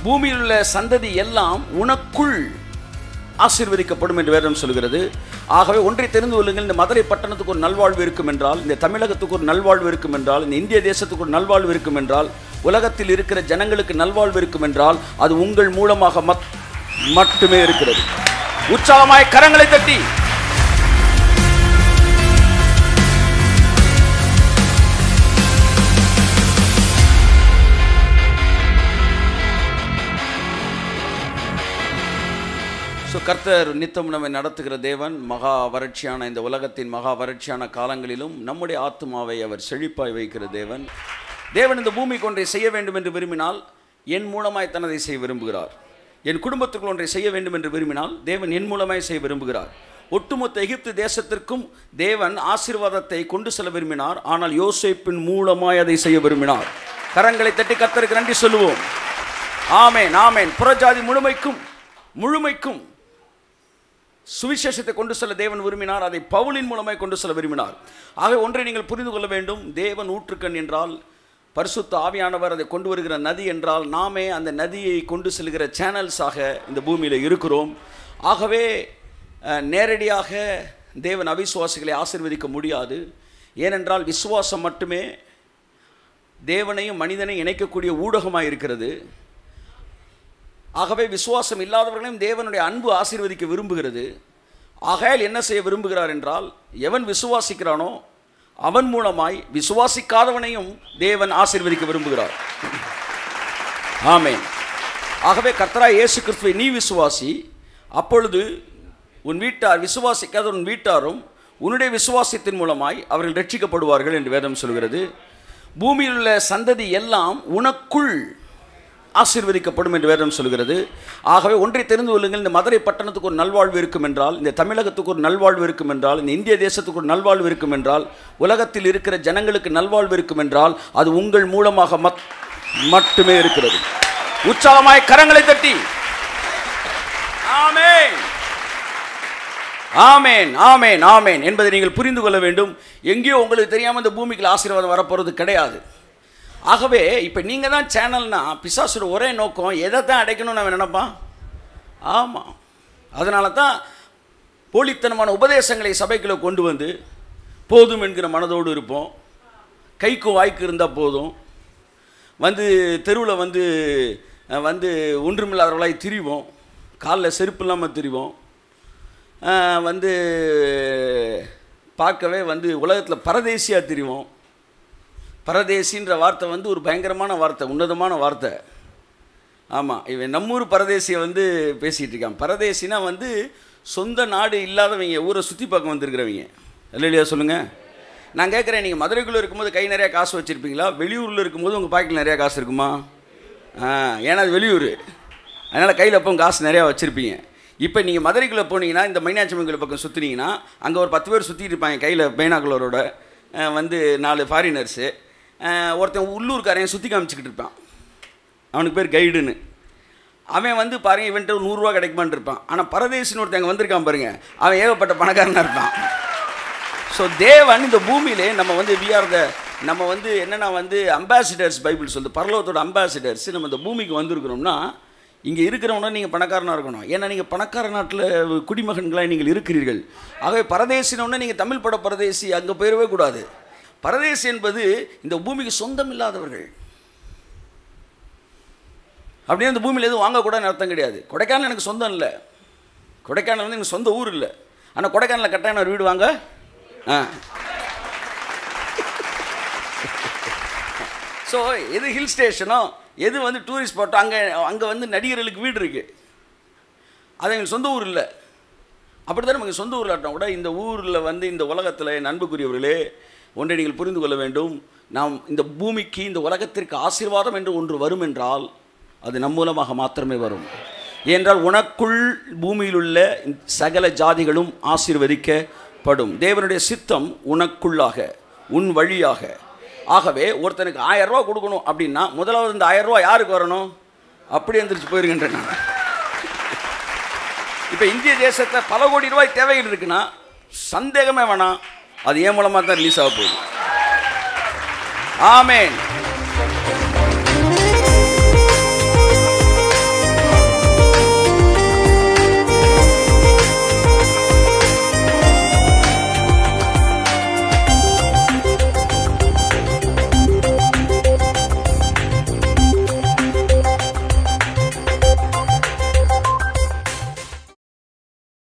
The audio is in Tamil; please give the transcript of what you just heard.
பூமியில் உள்ள சந்ததி எல்லாம் உனக்குள் ஆசீர்வதிக்கப்படும் என்று வேதம் சொல்கிறது ஆகவே ஒன்றை தெரிந்து கொள்ளுங்கள் இந்த மதுரை பட்டணத்துக்கு ஒரு நல்வாழ்வு இருக்கும் என்றால் இந்த தமிழகத்துக்கு ஒரு நல்வாழ்வு இருக்கும் என்றால் இந்த இந்திய தேசத்துக்கு ஒரு நல்வாழ்வு இருக்கும் என்றால் உலகத்தில் இருக்கிற ஜனங்களுக்கு நல்வாழ்வு இருக்கும் என்றால் அது உங்கள் மூலமாக மத்- மட்டுமே இருக்கிறது உற்சாகமாய் கரங்களை தட்டி ஸோ கர்த்தர் நித்தம் நம்மை நடத்துகிற தேவன் மகா வறட்சியான இந்த உலகத்தின் மகா வறட்சியான காலங்களிலும் நம்முடைய ஆத்மாவை அவர் செழிப்பாய் வைக்கிற தேவன் தேவன் இந்த பூமிக்கு ஒன்றை செய்ய வேண்டும் என்று விரும்பினால் என் மூலமாய் தனதை செய்ய விரும்புகிறார் என் குடும்பத்துக்குள் ஒன்றை செய்ய வேண்டும் என்று விரும்பினால் தேவன் என் மூலமாய் செய்ய விரும்புகிறார் ஒட்டுமொத்த எகிப்து தேசத்திற்கும் தேவன் ஆசீர்வாதத்தை கொண்டு செல்ல விரும்பினார் ஆனால் யோசேப்பின் மூலமாய் அதை செய்ய விரும்பினார் கரங்களை தட்டி கர்த்தருக்கு நன்றி சொல்லுவோம் ஆமேன் ஆமேன் புறஜாதி முழுமைக்கும் முழுமைக்கும் சுவிசேஷத்தை கொண்டு செல்ல தேவன் விரும்பினார் அதை பவுலின் மூலமாய் கொண்டு செல்ல விரும்பினார் ஆக ஒன்றை நீங்கள் புரிந்து கொள்ள வேண்டும் தேவன் ஊற்றுக்கண் என்றால் பரிசுத்த ஆவியானவர் அதை கொண்டு வருகிற நதி என்றால் நாமே அந்த நதியை கொண்டு செல்கிற சேனல்ஸாக இந்த பூமியில் இருக்கிறோம் ஆகவே அஹ், நேரடியாக தேவன் அவிசுவாசிகளை ஆசீர்வதிக்க முடியாது ஏனென்றால் விசுவாசம் மட்டுமே தேவனையும் மனிதனையும் இணைக்கக்கூடிய ஊடகமாக இருக்கிறது ஆகவே விசுவாசம் இல்லாதவர்களையும் தேவனுடைய அன்பு ஆசீர்வதிக்க விரும்புகிறது ஆகையால் என்ன செய்ய விரும்புகிறார் என்றால் எவன் விசுவாசிக்கிறானோ அவன் மூலமாய் விசுவாசிக்காதவனையும் தேவன் ஆசீர்வதிக்க விரும்புகிறார் ஆமென் ஆகவே கர்த்தராய் இயேசு கிறிஸ்துவை நீ விசுவாசி அப்பொழுது உன் வீட்டார் விசுவாசிக்காத உன் வீட்டாரும் உன்னுடைய விசுவாசத்தின் மூலமாய் அவர்கள் ரட்சிக்கப்படுவார்கள் என்று வேதம் சொல்கிறது பூமியில் உள்ள சந்ததி எல்லாம் உனக்குள் ஆசீர்வதிக்கப்படும் என்று வேதம் சொல்கிறது ஆகவே ஒன்றை தெரிந்து கொள்ளுங்கள் இந்த மதுரை பட்டணத்துக்கு ஒரு நல்வாழ்வு இருக்கும் என்றால் இந்த தமிழகத்துக்கு ஒரு நல்வாழ்வு இருக்கும் என்றால் இந்த இந்திய தேசத்துக்கு ஒரு நல்வாழ்வு இருக்கும் என்றால் உலகத்தில் இருக்கிற ஜனங்களுக்கு நல்வாழ்வு இருக்கும் என்றால் அது உங்கள் மூலமாக மத்- மட்டுமே இருக்கிறது உற்சாகமாய் கரங்களை தட்டி ஆமென் ஆமேன் ஆமேன் ஆமேன் என்பதை நீங்கள் புரிந்து கொள்ள வேண்டும் எங்கேயோ உங்களுக்கு தெரியாமல் இந்த பூமிக்கு ஆசீர்வாதம் வரப்போகிறது கிடையாது ஆகவே இப்போ நீங்கள் தான் சேனல்னா பிசாசுட ஒரே நோக்கம் எதை தான் அடைக்கணும்னு அவன் நினைப்பான் ஆமாம் அதனால தான் போலித்தனமான உபதேசங்களை சபைக்குள்ள கொண்டு வந்து போதும் என்கிற மனதோடு இருப்போம் கைக்கும் வாய்க்கு இருந்தால் போதும் வந்து தெருவில் வந்து அஹ், வந்து ஒன்றுமில்லாதவர்களாய் திரிவோம் காலில் செருப்பு இல்லாமல் திரிவோம் அஹ், வந்து பார்க்கவே வந்து உலகத்தில் பரதேசியாக திரிவோம் பரதேசின்ற வார்த்தை வந்து ஒரு பயங்கரமான வார்த்தை உன்னதமான வார்த்தை ஆமாம் இவன் நம்மூர் பரதேசியை வந்து பேசிகிட்டு இருக்கான் பரதேசினா வந்து சொந்த நாடு இல்லாதவங்க ஊரை சுற்றி பார்க்க வந்திருக்கிறவங்க இல்லையா சொல்லுங்கள் நான் கேட்குறேன் நீங்கள் மதுரைக்குள்ளே இருக்கும்போது கை நிறையா காசு வச்சுருப்பீங்களா வெளியூரில் இருக்கும்போது உங்கள் பாக்கெட்டில் நிறையா காசு இருக்குமா ஆ ஏன்னா அது வெளியூர் அதனால் கையில் எப்போ காசு நிறையா வச்சுருப்பீங்க இப்போ நீங்கள் மதுரைக்குள்ளே போனீங்கன்னா இந்த மீனாட்சி அம்மன் கோயில் பக்கம் சுற்றுனீங்கன்னா அங்கே ஒரு பத்து பேர் சுற்றிட்டு இருப்பாங்க கையில் பைனாக்குலரோட வந்து நாலு ஃபாரினர்ஸு ஒருத்தன் உள்ளூர்காரன் சுற்றி காமிச்சிக்கிட்டு இருப்பான் அவனுக்கு பேர் கைடுன்னு அவன் வந்து பாருங்க இவன்ட்டு ஒரு நூறுரூவா கிடைக்குமான்னு இருப்பான் ஆனால் பரதேசின்னு ஒருத்தங்க வந்திருக்கான் பாருங்க அவன் ஏகப்பட்ட பணக்காரனாக இருப்பான் ஸோ தேவன் இந்த பூமியிலே நம்ம வந்து we are the நம்ம வந்து என்னென்னா வந்து அம்பாசிடர்ஸ் பைபிள் சொல்லுது பரலோகத்தோட அம்பாசிடர்ஸ் நம்ம இந்த பூமிக்கு வந்திருக்கிறோம்னா இங்கே இருக்கிறவனா நீங்கள் பணக்காரனாக இருக்கணும் ஏன்னா நீங்கள் பணக்கார நாட்டில் குடிமகன்களாக நீங்கள் இருக்கிறீர்கள் ஆகவே பரதேசினோடனே நீங்கள் தமிழ் பட பரதேசி அங்கே போயிடவே கூடாது பரதேசி என்பது இந்த பூமிக்கு சொந்தம் இல்லாதவர்கள் அப்படியே இந்த பூமியில் எதுவும் வாங்கக்கூடாதுன்னு அர்த்தம் கிடையாது கொடைக்கானல் எனக்கு சொந்தம் இல்லை கொடைக்கானல் வந்து எனக்கு சொந்த ஊர் இல்லை ஆனால் கொடைக்கானலில் கட்டாயம் ஒரு வீடு வாங்க ஆ ஸோ எது ஹில் ஸ்டேஷனோ எது வந்து டூரிஸ்ட் ஸ்பாட்டோ அங்கே அங்கே வந்து நடிகர்களுக்கு வீடு இருக்குது அது எங்களுக்கு சொந்த ஊர் இல்லை அப்படி தான் நமக்கு சொந்த ஊரில் ஆட்டம் கூட இந்த ஊரில் வந்து இந்த உலகத்தில் என் அன்புக்குரியவர்களே ஒன்றை நீங்கள் புரிந்து கொள்ள வேண்டும் நாம் இந்த பூமிக்கு இந்த உலகத்திற்கு ஆசீர்வாதம் என்று ஒன்று வரும் என்றால் அது நம் மூலமாக மாத்திரமே வரும் ஏனென்றால் உனக்குள் பூமியில் உள்ள சகல ஜாதிகளும் ஆசீர்வதிக்கப்படும் தேவனுடைய சித்தம் உனக்குள்ளாக உன் வழியாக ஆகவே ஒருத்தனுக்கு ஆயிரம் ரூபா கொடுக்கணும் அப்படின்னா முதலாவது இந்த ஆயிரம் ரூபா யாருக்கு வரணும் அப்படி எந்திரிச்சு போயிருக்கின்றேன் நான் இப்போ இந்திய தேசத்தில் பல கோடி ரூபாய் தேவைகள் இருக்குன்னா சந்தேகமே வேணாம் அது ஏன் மூலமாக தான் ரிலீஸ் ஆக போகுது ஆமேன்